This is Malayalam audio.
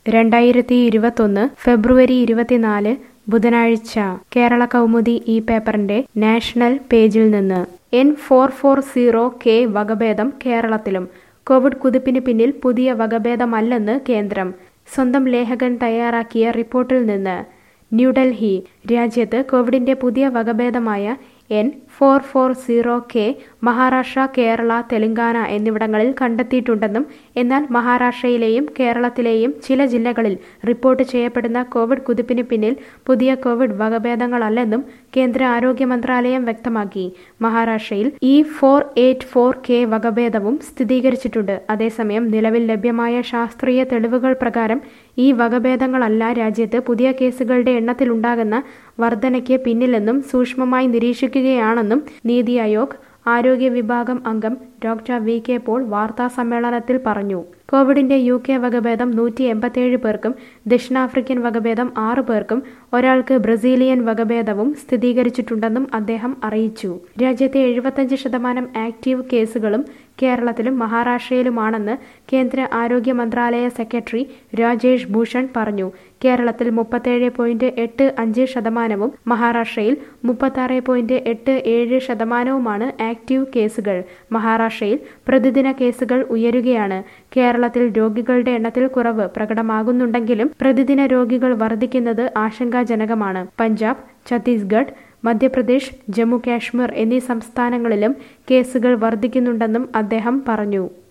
രണ്ടായിരത്തി ഇരുപത്തൊന്ന് ഫെബ്രുവരി ഇരുപത്തിനാല് ബുധനാഴ്ച കേരള കൗമുദി ഈ പേപ്പറിന്റെ നാഷണൽ പേജിൽ നിന്ന് N four four zero K വകഭേദം കേരളത്തിലും കോവിഡ് കുതിപ്പിന് പിന്നിൽ പുതിയ വകഭേദമല്ലെന്ന് കേന്ദ്രം സ്വന്തം ലേഖകൻ തയ്യാറാക്കിയ റിപ്പോർട്ടിൽ നിന്ന് ന്യൂഡൽഹി രാജ്യത്ത് കോവിഡിന്റെ പുതിയ വകഭേദമായ N four four zero K Maharashtra Kerala Telangana എന്നിവിടങ്ങളിൽ കണ്ടെത്തിയിട്ടുണ്ടെന്നും എന്നാൽ മഹാരാഷ്ട്രയിലെയും കേരളത്തിലെയും ചില ജില്ലകളിൽ റിപ്പോർട്ട് ചെയ്യപ്പെടുന്ന കോവിഡ് കുതിപ്പിന് പിന്നിൽ പുതിയ കോവിഡ് വകഭേദങ്ങളല്ലെന്നും കേന്ദ്ര ആരോഗ്യ മന്ത്രാലയം വ്യക്തമാക്കി മഹാരാഷ്ട്രയിൽ E four eight four K വകഭേദവും സ്ഥിരീകരിച്ചിട്ടുണ്ട് അതേസമയം നിലവിൽ ലഭ്യമായ ശാസ്ത്രീയ തെളിവുകൾ പ്രകാരം ഈ വകഭേദങ്ങളല്ല രാജ്യത്ത് പുതിയ കേസുകളുടെ എണ്ണത്തിലുണ്ടാകുന്ന വർധനയ്ക്ക് പിന്നിലെന്നും സൂക്ഷ്മമായി നിരീക്ഷിക്കുകയാണെന്നും നീതി ആയോഗ് ആരോഗ്യ വിഭാഗം അംഗം ഡോക്ടർ വി കെ പോൾ വാർത്താ സമ്മേളനത്തിൽ പറഞ്ഞു കോവിഡിന്റെ യു കെ വകഭേദം നൂറ്റി എൺപത്തിയേഴ് പേർക്കും ദക്ഷിണാഫ്രിക്കൻ വകഭേദം ആറ് പേർക്കും ഒരാൾക്ക് ബ്രസീലിയൻ വകഭേദവും സ്ഥിരീകരിച്ചിട്ടുണ്ടെന്നും അദ്ദേഹം അറിയിച്ചു രാജ്യത്തെ എഴുപത്തഞ്ച് ശതമാനം ആക്റ്റീവ് കേസുകളും കേരളത്തിലും മഹാരാഷ്ട്രയിലുമാണെന്ന് കേന്ദ്ര ആരോഗ്യ മന്ത്രാലയ സെക്രട്ടറി രാജേഷ് ഭൂഷൺ പറഞ്ഞു കേരളത്തിൽ മുപ്പത്തേഴ് പോയിന്റ് എട്ട് അഞ്ച് ശതമാനവും മഹാരാഷ്ട്രയിൽ മുപ്പത്താറ് പോയിന്റ് എട്ട് ഏഴ് ശതമാനവുമാണ് ആക്റ്റീവ് കേസുകൾ മഹാരാഷ്ട്രയിൽ പ്രതിദിന കേസുകൾ ഉയരുകയാണ് കേരളത്തിൽ രോഗികളുടെ എണ്ണത്തിൽ കുറവ് പ്രകടമാകുന്നുണ്ടെങ്കിലും പ്രതിദിന രോഗികൾ വർദ്ധിക്കുന്നത് ആശങ്കാജനകമാണ് പഞ്ചാബ് ഛത്തീസ്ഗഡ് മധ്യപ്രദേശ് ജമ്മു കാശ്മീർ എന്നീ സംസ്ഥാനങ്ങളിലും കേസുകൾ വർദ്ധിക്കുന്നുണ്ടെന്നും അദ്ദേഹം പറഞ്ഞു